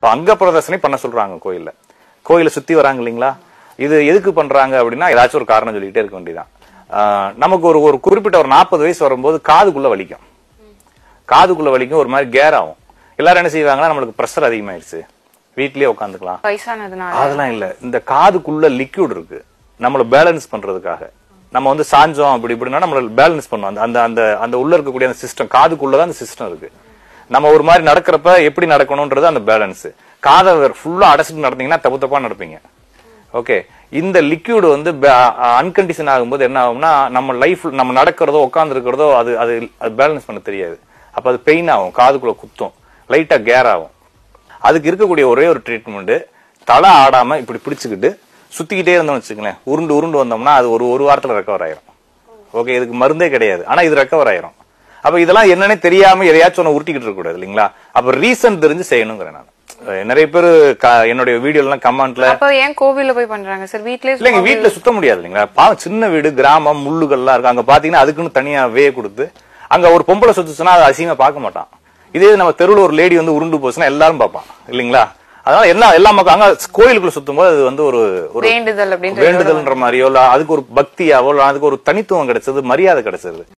இப்ப அங்க பிரதர்சனை பண்ண சொல்றாங்க கோயில்ல கோயிலை சுத்தி வராங்க இல்லைங்களா இது எதுக்கு பண்றாங்க அப்படின்னா ஏதாச்சும் ஒரு காரணம் சொல்லிட்டே இருக்க வேண்டியதான் ஆஹ் நமக்கு ஒரு ஒரு குறிப்பிட்ட ஒரு நாற்பது வயசு வரும்போது காதுக்குள்ள வலிக்கும் காதுக்குள்ள வலிக்கும் ஒரு மாதிரி கேர் ஆகும் எல்லாரும் என்ன செய்வாங்கன்னா நம்மளுக்கு ப்ரெஷர் அதிகமாயிருச்சு வீட்லயே உட்காந்துக்கலாம் வயசானதுனால அதெல்லாம் இல்ல இந்த காதுக்குள்ள லிக்யூட் இருக்கு நம்மள பேலன்ஸ் பண்றதுக்காக நம்ம வந்து சாஞ்சோம் அப்படி இப்படின்னா நம்மள பேலன்ஸ் பண்ணும் அந்த அந்த அந்த அந்த உள்ள இருக்கக்கூடிய அந்த சிஸ்டம் காதுக்குள்ளதான் அந்த சிஸ்டம் இருக்கு நம்ம ஒரு மாதிரி நடக்கிறப்ப எப்படி நடக்கணும்ன்றது அந்த பேலன்ஸ் காதை ஃபுல்லா அடைச்சிட்டு நடந்தீங்கன்னா தப்பு தப்பா நடப்பீங்க ஓகே இந்த லிக்யூட் வந்து அன்கண்டிஷன் ஆகும்போது என்ன ஆகும்னா நம்ம லைஃப் நம்ம நடக்கிறதோ உட்கார்ந்து இருக்கிறதோ அது அது அது பேலன்ஸ் பண்ண தெரியாது அப்ப அது பெயின் ஆகும் காதுக்குள்ள குத்தும் லைட்டா கேர் ஆகும் அதுக்கு இருக்கக்கூடிய ஒரே ஒரு ட்ரீட்மெண்ட் தலை ஆடாம இப்படி பிடிச்சுக்கிட்டு சுத்திக்கிட்டே இருந்தோம்னு வச்சுக்கங்களேன் உருண்டு உருண்டு வந்தோம்னா அது ஒரு ஒரு வாரத்துல ரெக்கவர் ஆயிரும் ஓகே இதுக்கு மருந்தே கிடையாது ஆனா இது ரெக்கவர் ஆயிரும் அப்ப இதெல்லாம் என்னன்னே தெரியாம எதையாச்சும் ஒன்று உருட்டிக்கிட்டு இருக்க கூடாது இல்லைங்களா அப்ப ரீசன் தெரிஞ்சு செய்யணுங்கிறேன் நான் அஹ் நிறைய பேர் என்னுடைய வீடியோ எல்லாம் கமெண்ட்ல அப்ப ஏன் கோவில்ல போய் பண்றாங்க சார் வீட்லயே இல்லைங்க வீட்டுல சுத்த முடியாது இல்லைங்களா பாவம் சின்ன வீடு கிராமம் முள்ளுகள்லாம் இருக்கு அங்க பாத்தீங்கன்னா அதுக்குன்னு தனியா வே கொடுத்து அங்க ஒரு பொம்பளை சுத்துச்சுன்னா அதை அசிங்கமா பார்க்க மாட்டான் இதே நம்ம தெருவுல ஒரு லேடி வந்து உருண்டு போச்சுன்னா எல்லாரும் பார்ப்பான் இல்லைங்களா அதனால என்ன எல்லா மக்கள் அங்க கோயிலுக்குள்ள சுத்தும் போது அது வந்து ஒரு ஒரு வேண்டுதல் அப்படின்ற வேண்டுதல்ன்ற மாதிரியோ இல்ல அதுக்கு ஒரு பக்தியாவோ இல்ல அதுக்கு ஒரு தனித்துவம் கிடைச்சது மரியாதை கிடைச்சது